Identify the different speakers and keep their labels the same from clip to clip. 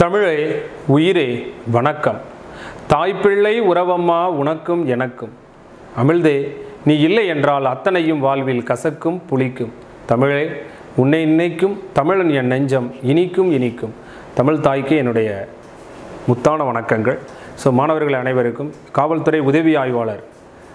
Speaker 1: தமிழே உயிரே வணக்கம் தாய்ப்பிள்ளை உறவம்மா உனக்கும் எனக்கும் அமிழ்தே நீ இல்லை என்றால் அத்தனையும் வாழ்வில் கசக்கும் புளிக்கும் தமிழே உன்னை நினைக்கும் தமிழன் என் நெஞ்சம் இனிக்கும் இனிக்கும் தமிழ் தாய்க்கு என்னுடைய முத்தான வணக்கங்கள் ஸோ மாணவர்கள் அனைவருக்கும் காவல்துறை உதவி ஆய்வாளர்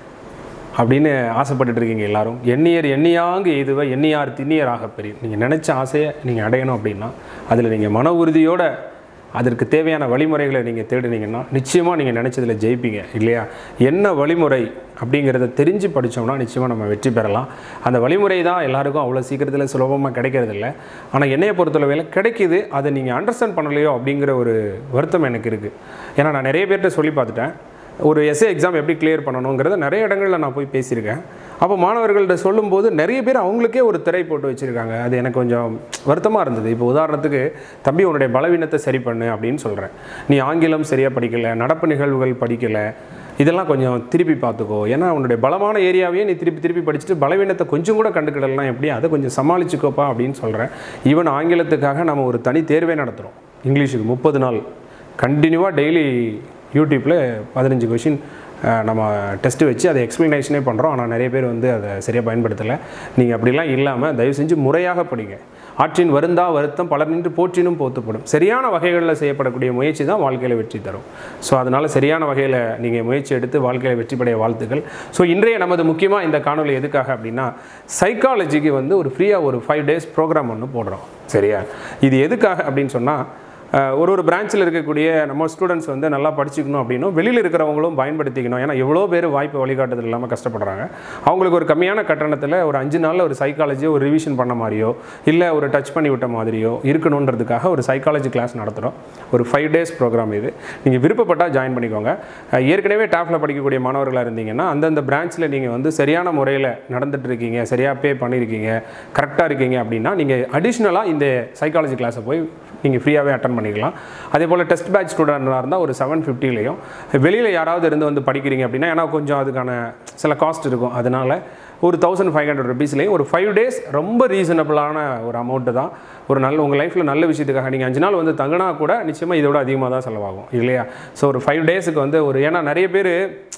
Speaker 1: அப்படின்னு ஆசைப்பட்டுட்டு இருக்கீங்க எல்லாரும் எண்ணியர் எண்ணியாங்கு எய்துவ எண்ணியார் திண்ணியராக பெரிய நீங்கள் நினச்ச ஆசையை நீங்கள் அடையணும் அப்படின்னா அதில் நீங்கள் மன உறுதியோட அதற்கு தேவையான வழிமுறைகளை நீங்கள் தேடினீங்கன்னா நிச்சயமாக நீங்கள் நினச்சதில் ஜெயிப்பீங்க இல்லையா என்ன வழிமுறை அப்படிங்கிறத தெரிஞ்சு படித்தோம்னா நிச்சயமாக நம்ம வெற்றி பெறலாம் அந்த வழிமுறை தான் எல்லாருக்கும் அவ்வளோ சீக்கிரத்தில் சுலபமாக கிடைக்கிறது இல்லை ஆனால் என்னையை பொறுத்தளவில் கிடைக்கிது அதை நீங்கள் அண்டர்ஸ்டாண்ட் பண்ணலையோ அப்படிங்கிற ஒரு வருத்தம் எனக்கு இருக்குது ஏன்னா நான் நிறைய பேர்கிட்ட சொல்லி பார்த்துட்டேன் ஒரு எஸ்ஏ எக்ஸாம் எப்படி கிளியர் பண்ணணுங்கிறத நிறைய இடங்களில் நான் போய் பேசியிருக்கேன் அப்போ மாணவர்கள்ட்ட சொல்லும்போது நிறைய பேர் அவங்களுக்கே ஒரு திரை போட்டு வச்சுருக்காங்க அது எனக்கு கொஞ்சம் வருத்தமாக இருந்தது இப்போ உதாரணத்துக்கு தம்பி உன்னுடைய பலவீனத்தை சரி பண்ணு அப்படின்னு சொல்கிறேன் நீ ஆங்கிலம் சரியாக படிக்கலை நடப்பு நிகழ்வுகள் படிக்கலை இதெல்லாம் கொஞ்சம் திருப்பி பார்த்துக்கோ ஏன்னா உன்னுடைய பலமான ஏரியாவையே நீ திருப்பி திருப்பி படிச்சுட்டு பலவீனத்தை கொஞ்சம் கூட கண்டுக்கிடலாம் எப்படி அதை கொஞ்சம் சமாளிச்சுக்கோப்பா அப்படின்னு சொல்கிறேன் ஈவன் ஆங்கிலத்துக்காக நம்ம ஒரு தனி தேர்வே நடத்துகிறோம் இங்கிலீஷுக்கு முப்பது நாள் கண்டினியூவாக டெய்லி யூடியூப்பில் பதினஞ்சு கொஷின் நம்ம டெஸ்ட்டு வச்சு அதை எக்ஸ்ப்ளனேஷனே பண்ணுறோம் ஆனால் நிறைய பேர் வந்து அதை சரியாக பயன்படுத்தலை நீங்கள் அப்படிலாம் இல்லாமல் தயவு செஞ்சு முறையாக படிங்க ஆற்றின் வருந்தா வருத்தம் பலர் நின்று போற்றினும் போத்துப்படும் சரியான வகைகளில் செய்யப்படக்கூடிய முயற்சி தான் வாழ்க்கையில் வெற்றி தரும் ஸோ அதனால் சரியான வகையில் நீங்கள் முயற்சி எடுத்து வாழ்க்கையில் வெற்றி பெற வாழ்த்துக்கள் ஸோ இன்றைய நமது முக்கியமாக இந்த காணொலி எதுக்காக அப்படின்னா சைக்காலஜிக்கு வந்து ஒரு ஃப்ரீயாக ஒரு ஃபைவ் டேஸ் ப்ரோக்ராம் ஒன்று போடுறோம் சரியா இது எதுக்காக அப்படின்னு சொன்னால் அஹ் ஒரு ஒரு பிரான்ச்சில் இருக்கக்கூடிய நம்ம ஸ்டூடெண்ட்ஸ் வந்து நல்லா படிச்சுக்கணும் அப்படின்னும் வெளியில் இருக்கிறவங்களும் பயன்படுத்திக்கணும் ஏன்னா எவ்வளோ பேர் வாய்ப்பு வழிகாட்டுதல் இல்லாமல் கஷ்டப்படுறாங்க அவங்களுக்கு ஒரு கம்மியான கட்டணத்தில் ஒரு அஞ்சு நாளில் ஒரு சைக்காலஜியோ ஒரு ரிவிஷன் பண்ண மாதிரியோ இல்லை ஒரு டச் பண்ணி விட்ட மாதிரியோ இருக்கணுன்றதுக்காக ஒரு சைக்காலஜி கிளாஸ் நடத்துகிறோம் ஒரு ஃபைவ் டேஸ் ப்ரோக்ராம் இது நீங்கள் விருப்பப்பட்டால் ஜாயின் பண்ணிக்கோங்க அஹ் ஏற்கனவே டாஃபில் படிக்கக்கூடிய மாணவர்களாக இருந்தீங்கன்னா அந்தந்த பிரான்ச்சில் நீங்கள் வந்து சரியான முறையில் நடந்துட்டு இருக்கீங்க சரியாக பே பண்ணியிருக்கீங்க கரெக்டாக இருக்கீங்க அப்படின்னா நீங்கள் அடிஷ்னலாக இந்த சைக்காலஜி கிளாஸை போய் நீங்கள் ஃப்ரீயாகவே அட்டன் பண்ணிக்கலாம் அதே போல் டெஸ்ட் பேட்ச் ஸ்டூடெண்டாக இருந்தால் ஒரு செவன் ஃபிஃப்டிலையும் வெளியில் யாராவது இருந்து வந்து படிக்கிறீங்க அப்படின்னா ஏன்னா கொஞ்சம் அதுக்கான சில காஸ்ட் இருக்கும் அதனால் ஒரு தௌசண்ட் ஃபைவ் ஹண்ட்ரட் ருபீஸ்லேயும் ஒரு ஃபைவ் டேஸ் ரொம்ப ரீசனபிளான ஒரு அமௌண்ட்டு தான் ஒரு நல்ல உங்கள் லைஃப்பில் நல்ல விஷயத்துக்காக நீங்கள் அஞ்சு நாள் வந்து தங்கினா கூட நிச்சயமாக இதோட அதிகமாக தான் செலவாகும் இல்லையா ஸோ ஒரு ஃபைவ் டேஸுக்கு வந்து ஒரு ஏன்னா நிறைய பேர்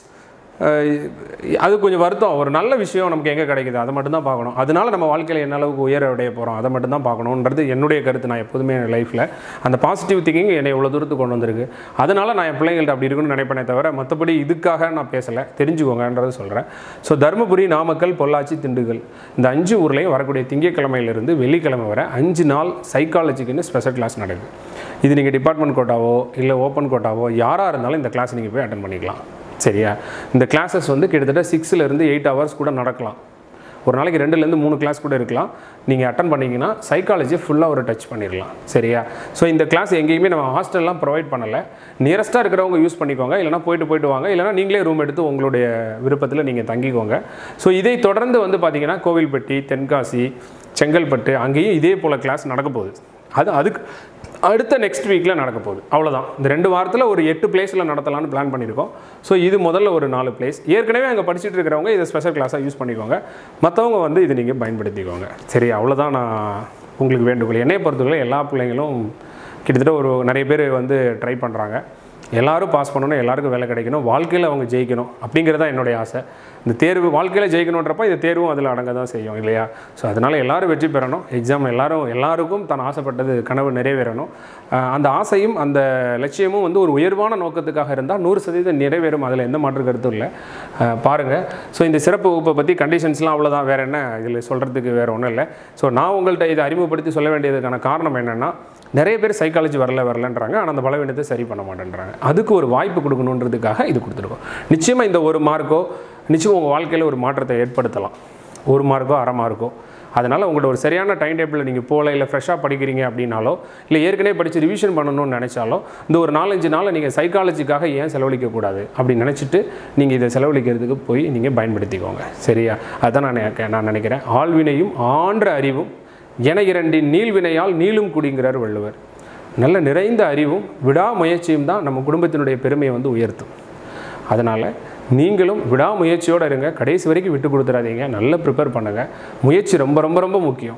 Speaker 1: அஹ் அது கொஞ்சம் வருத்தம் ஒரு நல்ல விஷயம் நமக்கு எங்கே கிடைக்குது அதை மட்டும் தான் பார்க்கணும் அதனால நம்ம வாழ்க்கையில் என்ன அளவுக்கு உயர அடைய போகிறோம் அதை மட்டும் தான் பார்க்கணுன்றது என்னுடைய கருத்து நான் எப்போதுமே என் லைஃப்பில் அந்த பாசிட்டிவ் திங்கிங் என்னை இவ்வளோ தூரத்துக்கு கொண்டு வந்திருக்கு அதனால நான் என் பிள்ளைங்கள்ட்ட அப்படி இருக்குன்னு நினைப்பேனே தவிர மற்றபடி இதுக்காக நான் பேசலை தெரிஞ்சுக்கோங்கன்றது சொல்கிறேன் ஸோ தருமபுரி நாமக்கல் பொள்ளாச்சி திண்டுக்கல் இந்த அஞ்சு ஊர்லேயும் வரக்கூடிய திங்கக்கிழமையிலிருந்து வெள்ளிக்கிழமை வரை அஞ்சு நாள் சைக்காலஜிக்குன்னு ஸ்பெஷல் கிளாஸ் நடக்குது இது நீங்கள் டிபார்ட்மெண்ட் கோட்டாவோ இல்லை ஓப்பன் கோட்டாவோ யாராக இருந்தாலும் இந்த கிளாஸ் நீங்கள் போய் அட்டன் பண்ணிக்கலாம் சரியா இந்த கிளாஸஸ் வந்து கிட்டத்தட்ட சிக்ஸ்லேருந்து எயிட் ஹவர்ஸ் கூட நடக்கலாம் ஒரு நாளைக்கு ரெண்டுலேருந்து மூணு கிளாஸ் கூட இருக்கலாம் நீங்கள் அட்டன் பண்ணிங்கன்னா சைக்காலஜியை ஃபுல்லாக ஒரு டச் பண்ணிடலாம் சரியா ஸோ இந்த கிளாஸ் எங்கேயுமே நம்ம ஹாஸ்டல்லாம் ப்ரொவைட் பண்ணலை நியரஸ்ட்டாக இருக்கிறவங்க யூஸ் பண்ணிக்கோங்க இல்லைனா போயிட்டு போயிட்டு வாங்க இல்லைனா நீங்களே ரூம் எடுத்து உங்களுடைய விருப்பத்தில் நீங்கள் தங்கிக்கோங்க ஸோ இதை தொடர்ந்து வந்து பார்த்தீங்கன்னா கோவில்பட்டி தென்காசி செங்கல்பட்டு அங்கேயும் இதே போல் கிளாஸ் நடக்க போகுது அது அதுக்கு அடுத்த நெக்ஸ்ட் வீக்கில் நடக்க போகுது அவ்வளோதான் இந்த ரெண்டு வாரத்தில் ஒரு எட்டு பிளேஸில் நடத்தலாம்னு பிளான் பண்ணியிருக்கோம் ஸோ இது முதல்ல ஒரு நாலு பிளேஸ் ஏற்கனவே அங்கே படிச்சுட்டு இருக்கிறவங்க இதை ஸ்பெஷல் கிளாஸாக யூஸ் பண்ணிக்கோங்க மற்றவங்க வந்து இதை நீங்கள் பயன்படுத்திக்கோங்க சரி அவ்வளோதான் நான் உங்களுக்கு வேண்டுகோள் என்னைய பொறுத்தவரை எல்லா பிள்ளைங்களும் கிட்டத்தட்ட ஒரு நிறைய பேர் வந்து ட்ரை பண்ணுறாங்க எல்லாரும் பாஸ் பண்ணணும் எல்லாருக்கும் வேலை கிடைக்கணும் வாழ்க்கையில் அவங்க ஜெயிக்கணும் அப்படிங்கிறது தான் என்னுடைய ஆசை இந்த தேர்வு வாழ்க்கையில் ஜெயிக்கணுன்றப்ப இந்த தேர்வும் அதில் அடங்க தான் செய்யும் இல்லையா ஸோ அதனால் எல்லாரும் வெற்றி பெறணும் எக்ஸாம் எல்லாரும் எல்லாருக்கும் தான் ஆசைப்பட்டது கனவு நிறைவேறணும் ஆஹ் அந்த ஆசையும் அந்த லட்சியமும் வந்து ஒரு உயர்வான நோக்கத்துக்காக இருந்தால் நூறு சதவீதம் நிறைவேறும் அதில் எந்த மாற்று கருத்தும் இல்லை பாருங்கள் ஸோ இந்த சிறப்பு வகுப்பை பற்றி கண்டிஷன்ஸ்லாம் அவ்வளோதான் வேறு என்ன இதில் சொல்கிறதுக்கு வேறு ஒன்றும் இல்லை ஸோ நான் உங்கள்கிட்ட இதை அறிமுகப்படுத்தி சொல்ல வேண்டியதுக்கான காரணம் என்னென்னா நிறைய பேர் சைக்காலஜி வரல வரலன்றாங்க ஆனால் அந்த பலவீனத்தை சரி பண்ண மாட்டேன்றாங்க அதுக்கு ஒரு வாய்ப்பு கொடுக்கணுன்றதுக்காக இது கொடுத்துருக்கோம் நிச்சயமாக இந்த ஒரு மார்க்கோ நிச்சயம் உங்கள் வாழ்க்கையில் ஒரு மாற்றத்தை ஏற்படுத்தலாம் ஒரு மார்க்கோ அரை மார்க்கோ அதனால் உங்களோட ஒரு சரியான டைம் டேபிளில் நீங்கள் போகல இல்லை ஃப்ரெஷ்ஷாக படிக்கிறீங்க அப்படின்னாலோ இல்லை ஏற்கனவே படித்து ரிவிஷன் பண்ணணும்னு நினச்சாலோ இந்த ஒரு நாலஞ்சு நாளில் நீங்கள் சைக்காலஜிக்காக ஏன் செலவழிக்கக்கூடாது அப்படின்னு நினச்சிட்டு நீங்கள் இதை செலவழிக்கிறதுக்கு போய் நீங்கள் பயன்படுத்திக்கோங்க சரியா அதுதான் நான் நினைக்க- நான் நினைக்கிறேன் ஆழ்வினையும் ஆன்ற அறிவும் என இரண்டின் நீள்வினையால் நீளும் குடிங்கிறார் வள்ளுவர் நல்ல நிறைந்த அறிவும் விடாமுயற்சியும் தான் நம்ம குடும்பத்தினுடைய பெருமையை வந்து உயர்த்தும் அதனால் நீங்களும் விடாமுயற்சியோடு இருங்க கடைசி வரைக்கும் விட்டு கொடுத்துறாதீங்க நல்லா ப்ரிப்பேர் பண்ணுங்கள் முயற்சி ரொம்ப ரொம்ப ரொம்ப முக்கியம்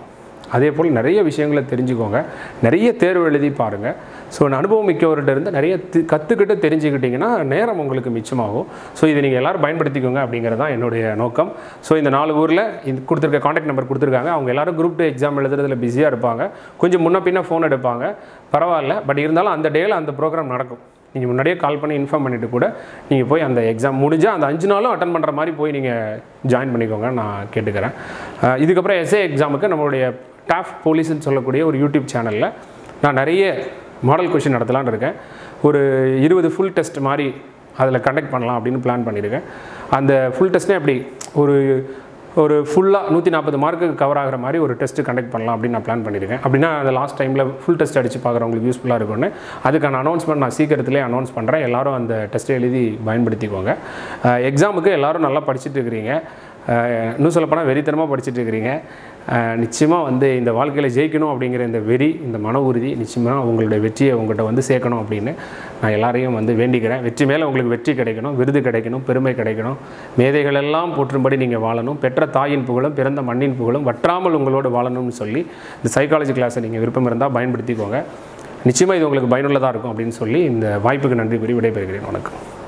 Speaker 1: அதே போல் நிறைய விஷயங்களை தெரிஞ்சுக்கோங்க நிறைய தேர்வு எழுதி பாருங்கள் ஸோ அனுபவம் மிக்கவர்கிட்ட இருந்து நிறைய தி- கற்றுக்கிட்டு தெரிஞ்சுக்கிட்டிங்கன்னா நேரம் உங்களுக்கு மிச்சமாகும் ஸோ இதை நீங்கள் எல்லாரும் பயன்படுத்திக்கோங்க அப்படிங்கிறது தான் என்னுடைய நோக்கம் ஸோ இந்த நாலு ஊரில் இது கொடுத்துருக்க காண்டாக்ட் நம்பர் கொடுத்துருக்காங்க அவங்க எல்லாரும் குரூப் டூ எக்ஸாம் எழுதுறதுல பிஸியாக இருப்பாங்க கொஞ்சம் முன்ன பின்ன ஃபோன் எடுப்பாங்க பரவாயில்ல பட் இருந்தாலும் அந்த டேயில் அந்த ப்ரோக்ராம் நடக்கும் நீங்கள் முன்னாடியே கால் பண்ணி இன்ஃபார்ம் பண்ணிவிட்டு கூட நீங்கள் போய் அந்த எக்ஸாம் முடிஞ்சால் அந்த அஞ்சு நாளும் அட்டன் பண்ணுற மாதிரி போய் நீங்கள் ஜாயின் பண்ணிக்கோங்க நான் கேட்டுக்கிறேன் அஹ் இதுக்கப்புறம் எஸ்ஏ எக்ஸாமுக்கு நம்மளுடைய டாஃப் போலீஸ்னு சொல்லக்கூடிய ஒரு யூடியூப் சேனலில் நான் நிறைய மாடல் கொஷின் நடத்தலான்னு இருக்கேன் ஒரு இருபது ஃபுல் டெஸ்ட் மாதிரி அதில் கண்டக்ட் பண்ணலாம் அப்படின்னு பிளான் பண்ணியிருக்கேன் அந்த ஃபுல் டெஸ்ட்டே அப்படி ஒரு ஒரு ஃபுல்லாக நூற்றி நாற்பது மார்க்குக்கு கவர் ஆகிற மாதிரி ஒரு டெஸ்ட்டு கண்டக்ட் பண்ணலாம் அப்படின்னு நான் பிளான் பண்ணியிருக்கேன் அப்படின்னா அந்த லாஸ்ட் டைமில் ஃபுல் டெஸ்ட் அடித்து பார்க்குறவங்களுக்கு யூஸ்ஃபுல்லாக இருக்கும்னு அதுக்கான அனௌன்ஸ்மெண்ட் நான் சீக்கிரத்திலே அனௌன்ஸ் பண்ணுறேன் எல்லாரும் அந்த டெஸ்ட்டை எழுதி பயன்படுத்திக்கோங்க எக்ஸாமுக்கு எல்லாரும் நல்லா படிச்சுட்டு இருக்கிறீங்க அஹ் இன்னும் சொல்லப்போனால் வெறித்தனமாக படிச்சுட்டு இருக்கிறீங்க நிச்சயமாக வந்து இந்த வாழ்க்கையில் ஜெயிக்கணும் அப்படிங்கிற இந்த வெறி இந்த மன உறுதி நிச்சயமாக உங்களுடைய வெற்றியை உங்கள்கிட்ட வந்து சேர்க்கணும் அப்படின்னு நான் எல்லாரையும் வந்து வேண்டிக்கிறேன் வெற்றி மேலே உங்களுக்கு வெற்றி கிடைக்கணும் விருது கிடைக்கணும் பெருமை கிடைக்கணும் மேதைகள் எல்லாம் போற்றும்படி நீங்கள் வாழணும் பெற்ற தாயின் புகழும் பிறந்த மண்ணின் புகழும் வற்றாமல் உங்களோடு வாழணும்னு சொல்லி இந்த சைக்காலஜி கிளாஸை நீங்கள் விருப்பம் இருந்தால் பயன்படுத்திக்கோங்க நிச்சயமாக இது உங்களுக்கு பயனுள்ளதாக இருக்கும் அப்படின்னு சொல்லி இந்த வாய்ப்புக்கு நன்றி கூறி விடைபெறுகிறேன் வணக்கம்